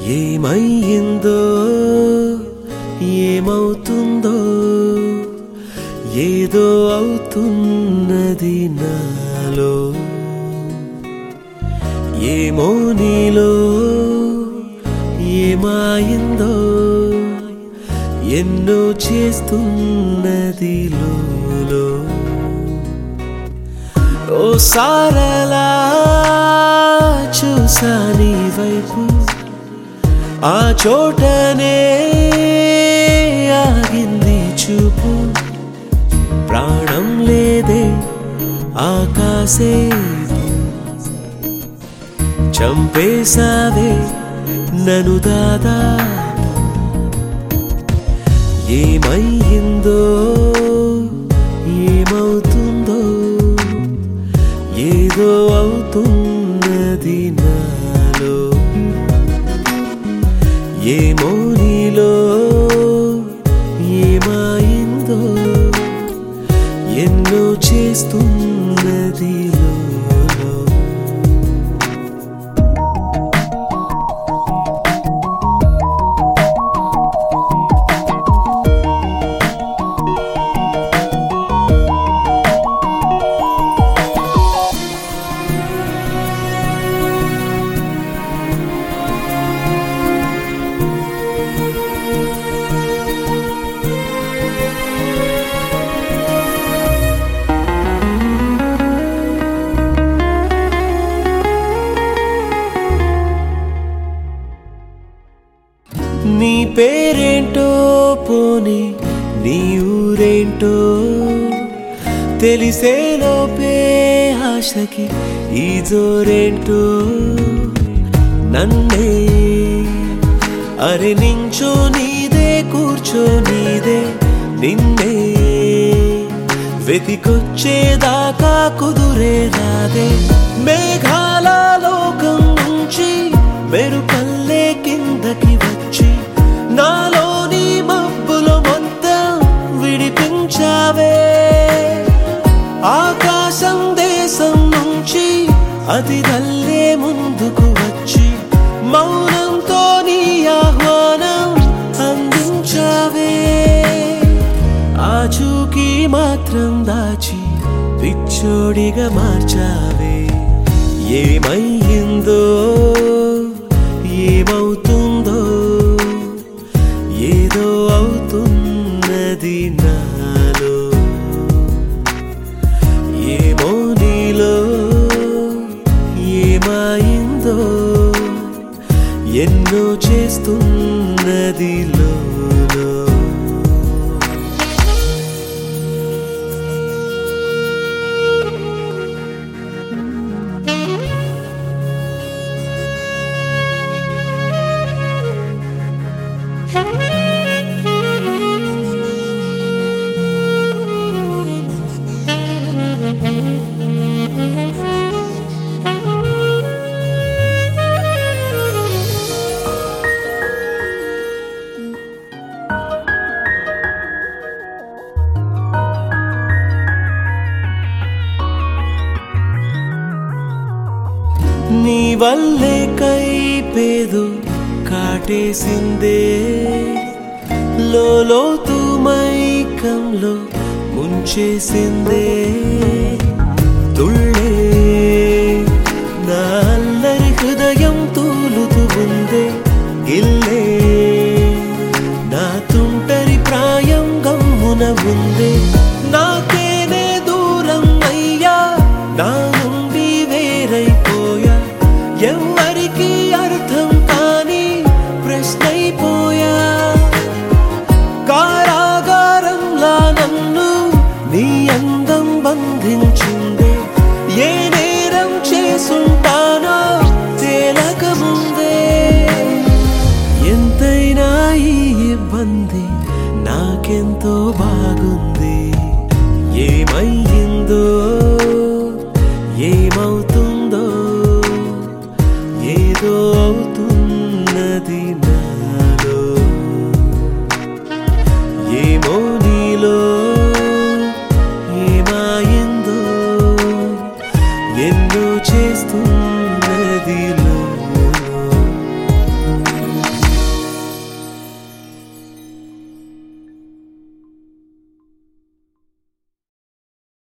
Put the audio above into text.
ఏమయ్యిందో ఏమవుతుందో ఏదో అవుతున్నది నాలో ఏమో నీలో ఏమాయిందో ఎన్నో చేస్తున్నది లోలో ఓ సారలా చూసా నీ వైపు ఆ చోటనే ఆగింది చూపు ప్రాణం లేదే ఆకాశే చంపేశావే నను దాదా ఏమయ్యిందో ఏమవుతుందో ఏదో అవుతున్నది నాలో ఏమో నీలో ఏమాయిందో ఎన్నో చేస్తున్నది లోలో నీ పేరేంటో పోని నీ ఊరేంటో తెలిసేలోపే ఆశకి ఈ జోరేంటో నన్నే అరే నించో నీదే కూర్చో నీదే నిన్నే వెతికొచ్చేదాకా కుదురే రాదే మేఘాల లోకం నుంచి మెరుపల్లే కిందకి వచ్చి నాలోని మబ్బులు మొత్తం విడిపించావే ఆకాశం దేశం నుంచి అతి దల్లే ముందుకు వచ్చి మౌనంతో నీ ఆహ్వానం అందించావే ఆచూకీ మాత్రం దాచి పిచ్చోడిగా మార్చావే ఏమయ్యిందో ఏమవుతుందో ఏదో అవుతున్నది నాలో ఏమో నీలో ఏమాయిందో ఎన్నో చేస్తున్నది లోలో నీ వల్లే కైపేదు కాటేసిందే లోతు మైకంలో ముంచేసిందే తుళ్ళే నా అల్లరి హృదయం తూలుతూ ఉందే గిల్లే నా తుంటరి ప్రాయం గమ్మున ఉందే నాకేనే దూరం అయ్యా నా నుండి వేరైపోయా ఎవరికి అర్థం కాని ప్రశ్నైపోయా కారాగారంలా నన్ను నీ అందం బంధించిందే ఏ నేరం చేసుంటానో తేలక ముందే ఎంతైనా ఈ ఇబ్బంది నాకెంతో బాగుంది ఏమయ్యిందో ఏమవుతుందో ఏదో అవుతున్నది నాలో ఏమో నీలో ఏమాయిందో ఎన్నో చేస్తున్నది లో